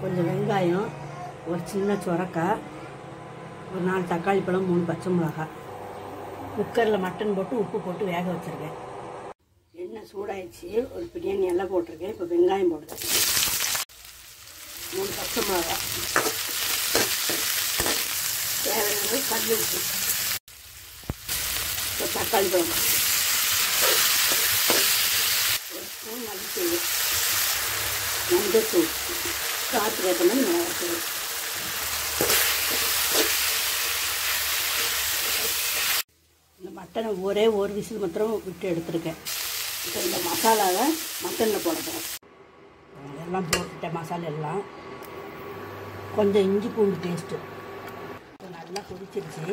கொஞ்சம் வெங்காயம் ஒரு சின்ன சுரக்காய் ஒரு நாலு தக்காளி பழம் மூணு பச்சை மிளகாய் குக்கரில் மட்டன் போட்டு உப்பு போட்டு வேக வச்சுருக்கேன் எண்ணெய் சூடாயிடுச்சு ஒரு பிரியாணி எல்லாம் போட்டிருக்கேன் இப்போ வெங்காயம் போடுறேன் மூணு பச்சை மிளகாய் தேவையான கல் உப்பு இப்போ தக்காளி பழம் ஒரு ஸ்பூன் மல்லித்தூள் மஞ்சத்தூள் காற்று ஏற்ற மாதிரி மிளகாத்தூள் இந்த மட்டனை ஒரே ஒரு விசில் மாத்திரம் விட்டு எடுத்திருக்கேன் இப்போ இந்த மசாலாவை மட்டனில் போட போகிறேன் எல்லாம் போட்டுட்டேன் மசாலா எல்லாம் கொஞ்சம் இஞ்சி பூண்டு டேஸ்ட்டு இப்போ நல்லா கொதிச்சிருச்சு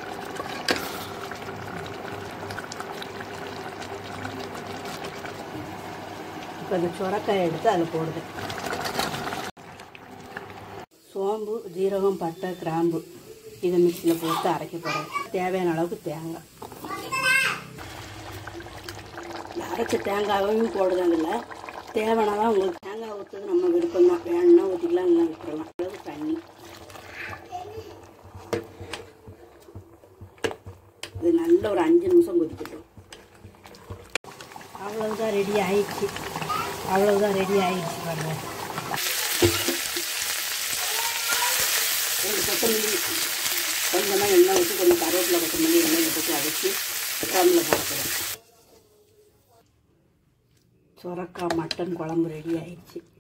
இப்போ இந்த சுரக்காயை எடுத்து அதில் போடுவேன் சோம்பு ஜீரகம் பட்டை கிராம்பு இதை மிக்சியில் போட்டு அரைக்க போகிறேன் தேவையான அளவுக்கு தேங்காய் இந்த அரைச்ச தேங்காயும் போடுறதில்ல தேவைன்னா தான் உங்களுக்கு தேங்காய் ஊற்றுறது நம்ம விருப்பம் தான் வேணும்னா ஊற்றிக்கலாம் இல்லை விட்டுறலாம் அளவு தண்ணி இது நல்ல ஒரு அஞ்சு நிமிஷம் கொதிக்கட்டும் அவ்வளவுதான் ரெடி ஆயிடுச்சு அவ்வளவுதான் ரெடி ஆயிடுச்சு பாருங்க ஒரு கொத்தமல்லி கொஞ்சமாக எண்ணெய் ஊற்றி கொஞ்சம் கருவேப்பிலை கொத்தமல்லி எண்ணெயில் போட்டு அரைச்சி குழம்புல போட்டுக்கிறேன் சுரக்காய் மட்டன் குழம்பு ரெடி ஆயிடுச்சு